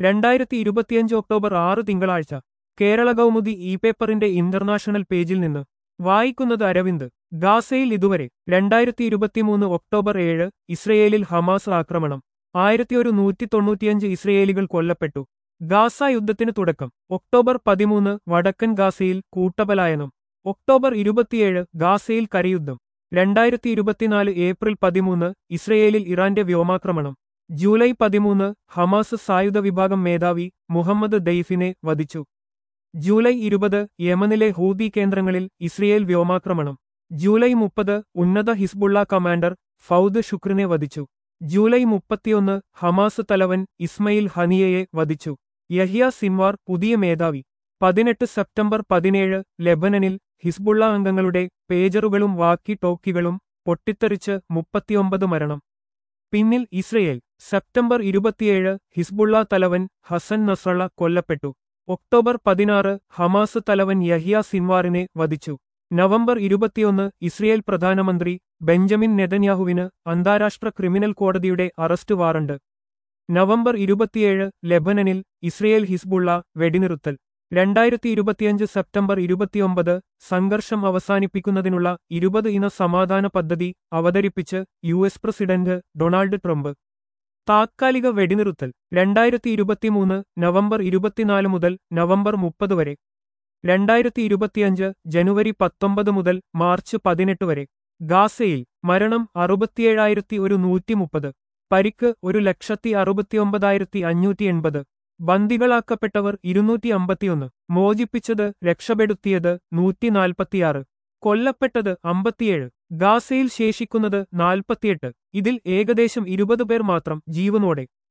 രണ്ടായിരത്തി ഇരുപത്തിയഞ്ച് ഒക്ടോബർ ആറ് തിങ്കളാഴ്ച കേരള കൗമുദി ഇ പേപ്പറിന്റെ ഇന്റർനാഷണൽ പേജിൽ നിന്ന് വായിക്കുന്നത് അരവിന്ദ് ഗാസയിൽ ഇതുവരെ രണ്ടായിരത്തി ഇരുപത്തിമൂന്ന് ഒക്ടോബർ ഏഴ് ഇസ്രയേലിൽ ഹമാസ് ആക്രമണം ആയിരത്തി ഒരു നൂറ്റി തൊണ്ണൂറ്റിയഞ്ച് ഇസ്രയേലികൾ കൊല്ലപ്പെട്ടു ഗാസ യുദ്ധത്തിന് തുടക്കം ഒക്ടോബർ പതിമൂന്ന് വടക്കൻ ഗാസയിൽ കൂട്ടപലായനം ഒക്ടോബർ ഇരുപത്തിയേഴ് ഗാസയിൽ കരയുദ്ധം രണ്ടായിരത്തി ഇരുപത്തിനാല് ഏപ്രിൽ പതിമൂന്ന് ഇസ്രയേലിൽ ഇറാന്റെ വ്യോമാക്രമണം ജൂലൈ പതിമൂന്ന് ഹമാസ് സായുധ വിഭാഗം മേധാവി മുഹമ്മദ് ദെയ്ഫിനെ വധിച്ചു ജൂലൈ ഇരുപത് യമനിലെ ഹൂതി കേന്ദ്രങ്ങളിൽ ഇസ്രയേൽ വ്യോമാക്രമണം ജൂലൈ മുപ്പത് ഉന്നത ഹിസ്ബുള്ള കമാൻഡർ ഫൗദ് ഷുക്രിനെ വധിച്ചു ജൂലൈ മുപ്പത്തിയൊന്ന് ഹമാസ് തലവൻ ഇസ്മയിൽ ഹനിയയെ വധിച്ചു യഹിയ സിൻവാർ പുതിയ മേധാവി പതിനെട്ട് സെപ്റ്റംബർ പതിനേഴ് ലെബനനിൽ ഹിസ്ബുള്ള അംഗങ്ങളുടെ പേജറുകളും വാക്കി ടോക്കികളും പൊട്ടിത്തെറിച്ച് മുപ്പത്തിയൊമ്പത് മരണം പിന്നിൽ ഇസ്രയേൽ സെപ്റ്റംബർ ഇരുപത്തിയേഴ് ഹിസ്ബുള്ള തലവൻ ഹസൻ നസ്രള്ള കൊല്ലപ്പെട്ടു ഒക്ടോബർ പതിനാറ് ഹമാസ് തലവൻ യഹിയ സിൻവാറിനെ വധിച്ചു നവംബർ ഇരുപത്തിയൊന്ന് ഇസ്രയേൽ പ്രധാനമന്ത്രി ബെഞ്ചമിൻ നെതന്യാഹുവിന് അന്താരാഷ്ട്ര ക്രിമിനൽ കോടതിയുടെ അറസ്റ്റ് വാറണ്ട് നവംബർ ഇരുപത്തിയേഴ് ലെബനനിൽ ഇസ്രയേൽ ഹിസ്ബുള്ള വെടിനിറുത്തൽ രണ്ടായിരത്തി ഇരുപത്തിയഞ്ച് സെപ്റ്റംബർ ഇരുപത്തിയൊമ്പത് സംഘർഷം അവസാനിപ്പിക്കുന്നതിനുള്ള ഇരുപത് ഇന സമാധാന പദ്ധതി അവതരിപ്പിച്ച് U S president Donald Trump താത്കാലിക വെടിനിറുത്തൽ രണ്ടായിരത്തി ഇരുപത്തിമൂന്ന് നവംബർ ഇരുപത്തിനാല് മുതൽ നവംബർ മുപ്പത് വരെ രണ്ടായിരത്തി ഇരുപത്തിയഞ്ച് ജനുവരി പത്തൊമ്പത് മുതൽ മാർച്ച് പതിനെട്ട് വരെ ഗാസയിൽ മരണം അറുപത്തിയേഴായിരത്തി ഒരു നൂറ്റി മുപ്പത് പരിക്ക് ഒരു ലക്ഷത്തി അറുപത്തിയൊമ്പതായിരത്തി അഞ്ഞൂറ്റി എൺപത് ബന്ദികളാക്കപ്പെട്ടവർ ഇരുന്നൂറ്റി അമ്പത്തിയൊന്ന് മോചിപ്പിച്ചത് രക്ഷപ്പെടുത്തിയത് നൂറ്റി നാൽപ്പത്തിയാറ് കൊല്ലപ്പെട്ടത് അമ്പത്തിയേഴ് ഗാസയിൽ ശേഷിക്കുന്നത് നാൽപ്പത്തിയെട്ട് ഇതിൽ ഏകദേശം ഇരുപത് പേർ മാത്രം ജീവനോടെ